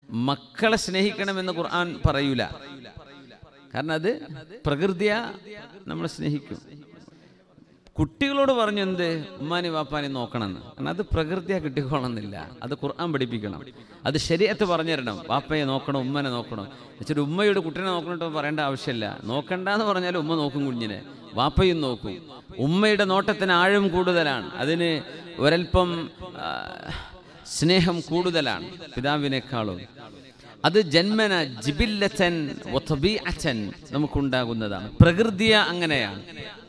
മക്കളെ സ്നേഹിക്കണമെന്ന് ഖുർആൻ പറയൂല കാരണം അത് പ്രകൃതിയ നമ്മൾ സ്നേഹിക്കും കുട്ടികളോട് പറഞ്ഞു എന്ത് ഉമ്മാനി വാപ്പാനി നോക്കണമെന്ന് കാരണം അത് പ്രകൃതിയാ കിട്ടിക്കോളണമെന്നില്ല അത് ഖുർആൻ പഠിപ്പിക്കണം അത് ശരിയത്ത് പറഞ്ഞു തരണം വാപ്പയെ നോക്കണം ഉമ്മനെ നോക്കണം വെച്ചിട്ട് ഉമ്മയുടെ കുട്ടീനെ നോക്കണിട്ട് പറയേണ്ട ആവശ്യമില്ല നോക്കണ്ടെന്ന് പറഞ്ഞാൽ ഉമ്മ നോക്കും കുഞ്ഞിനെ വാപ്പയും നോക്കും ഉമ്മയുടെ നോട്ടത്തിന് ആഴം കൂടുതലാണ് അതിന് ഒരൽപ്പം ആ, സ്നേഹം കൂടുതലാണ് പിതാവിനേക്കാളും അത് ജന്മന ജിബില്ലച്ചൻ അച്ഛൻ നമുക്കുണ്ടാകുന്നതാണ് പ്രകൃതിയ അങ്ങനെയാണ്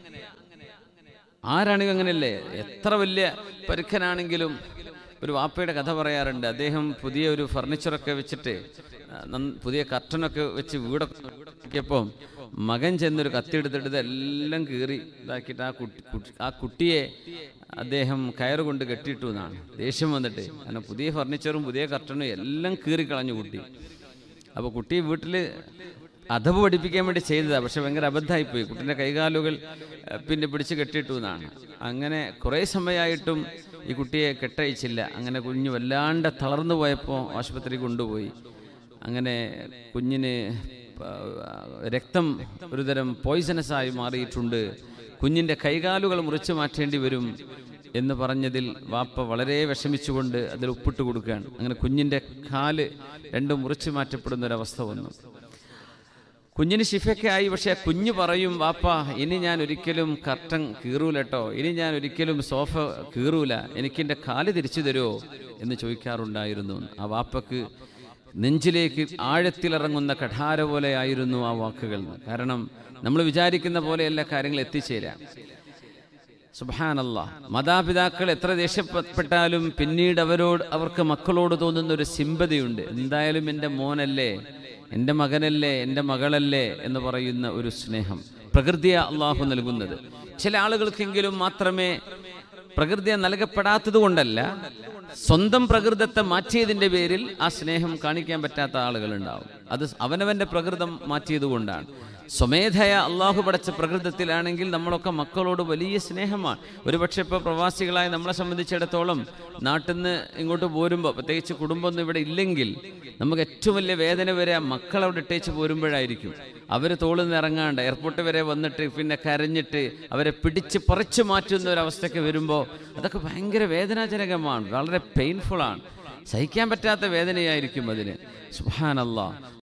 ആരാണെങ്കിലും അങ്ങനെയല്ലേ എത്ര വലിയ പരുക്കനാണെങ്കിലും ഒരു വാപ്പയുടെ കഥ പറയാറുണ്ട് അദ്ദേഹം പുതിയ ഒരു ഫർണിച്ചറൊക്കെ വെച്ചിട്ട് ആ, നന്ന- പുതിയ കർട്ടനൊക്കെ വെച്ച് വീടൊക്കെ നോക്കിയപ്പോൾ മകൻ ചെന്നൊരു കത്തി എടുത്തിട്ട് ഇതെല്ലാം കീറി ഇതാക്കിയിട്ട് ആ കുട്ടി കുട്ടി- ആ കുട്ടിയെ അദ്ദേഹം കയറ് കൊണ്ട് കെട്ടിയിട്ടു എന്നാണ് ദേഷ്യം വന്നിട്ട് കാരണം പുതിയ ഫർണിച്ചറും പുതിയ കർട്ടനും എല്ലാം കീറി കളഞ്ഞു കുട്ടി അപ്പോൾ കുട്ടി വീട്ടിൽ അധവ് പഠിപ്പിക്കാൻ വേണ്ടി ചെയ്തതാണ് പക്ഷെ ഭയങ്കര അബദ്ധമായിപ്പോയി കുട്ടീൻ്റെ കൈകാലുകൾ ഏഹ്, പിന്നെ പിടിച്ച് കെട്ടിയിട്ടു എന്നാണ് അങ്ങനെ കുറേ സമയമായിട്ടും ഈ കുട്ടിയെ കെട്ടയച്ചില്ല അങ്ങനെ കുഞ്ഞ് വല്ലാണ്ട് തളർന്നു പോയപ്പോൾ ആശുപത്രി കൊണ്ടുപോയി അങ്ങനെ കുഞ്ഞിന് പ- രക്തം ഒരുതരം പോയിസണസ് ആയി മാറിയിട്ടുണ്ട് കുഞ്ഞിൻ്റെ കൈകാലുകൾ മുറിച്ചു മാറ്റേണ്ടി വരും എന്ന് പറഞ്ഞതിൽ വാപ്പ വളരെ വിഷമിച്ചുകൊണ്ട് അതിൽ ഉപ്പിട്ട് കൊടുക്കുകയാണ് അങ്ങനെ കുഞ്ഞിൻ്റെ കാല് രണ്ടും മുറിച്ചു മാറ്റപ്പെടുന്ന ഒരവസ്ഥ വന്നു കുഞ്ഞിന് ശിഫയൊക്കെ ആയി പക്ഷെ കുഞ്ഞ് പറയും വാപ്പ ഇനി ഞാൻ ഒരിക്കലും കർട്ടൻ കീറൂല കേട്ടോ ഇനി ഞാൻ ഒരിക്കലും സോഫ കീറൂല എനിക്ക് എൻ്റെ കാല് തിരിച്ചു തരുമോ എന്ന് ചോദിക്കാറുണ്ടായിരുന്നു ആ വാപ്പക്ക് നെഞ്ചിലേക്ക് ആഴത്തിലിറങ്ങുന്ന കഠാര പോലെയായിരുന്നു ആ വാക്കുകൾ കാരണം നമ്മൾ വിചാരിക്കുന്ന പോലെയല്ല കാര്യങ്ങൾ എത്തിച്ചേരാം സുബാനല്ല മാതാപിതാക്കൾ എത്ര ദേഷ്യപ്പെട്ടാലും പിന്നീട് അവരോട് അവർക്ക് മക്കളോട് തോന്നുന്ന ഒരു സിമ്പതിയുണ്ട് എന്തായാലും എൻ്റെ മോനല്ലേ എൻ്റെ മകനല്ലേ എൻ്റെ മകളല്ലേ എന്ന് പറയുന്ന ഒരു സ്നേഹം പ്രകൃതിയ അള്ളാഹു നൽകുന്നത് ചില ആളുകൾക്കെങ്കിലും മാത്രമേ പ്രകൃതിയെ നൽകപ്പെടാത്തത് കൊണ്ടല്ല സ്വന്തം പ്രകൃതത്തെ മാറ്റിയതിൻ്റെ പേരിൽ ആ സ്നേഹം കാണിക്കാൻ പറ്റാത്ത ആളുകളുണ്ടാവും അത് അവനവൻ്റെ പ്രകൃതം മാറ്റിയത് കൊണ്ടാണ് സ്വമേധയ അള്ളാഹു പടച്ച പ്രകൃതത്തിലാണെങ്കിൽ നമ്മളൊക്കെ മക്കളോട് വലിയ സ്നേഹമാണ് ഒരുപക്ഷെ ഇപ്പോൾ പ്രവാസികളായ നമ്മളെ സംബന്ധിച്ചിടത്തോളം നാട്ടിൽ നിന്ന് ഇങ്ങോട്ട് പോരുമ്പോൾ പ്രത്യേകിച്ച് കുടുംബമൊന്നും ഇവിടെ ഇല്ലെങ്കിൽ നമുക്ക് ഏറ്റവും വലിയ വേദന വരെ ആ മക്കൾ അവിടെ ഇട്ടേച്ച് പോരുമ്പോഴായിരിക്കും അവർ തോളിൽ നിന്ന് ഇറങ്ങാണ്ട് എയർപോർട്ട് വരെ വന്നിട്ട് പിന്നെ കരഞ്ഞിട്ട് അവരെ പിടിച്ച് പറിച്ചു മാറ്റുന്ന ഒരു അവസ്ഥയ്ക്ക് വരുമ്പോൾ അതൊക്കെ ഭയങ്കര വേദനാജനകമാണ് വളരെ പെയിൻഫുള്ളാണ് സഹിക്കാൻ പറ്റാത്ത വേദനയായിരിക്കും അതിന് സുഹാനല്ലാ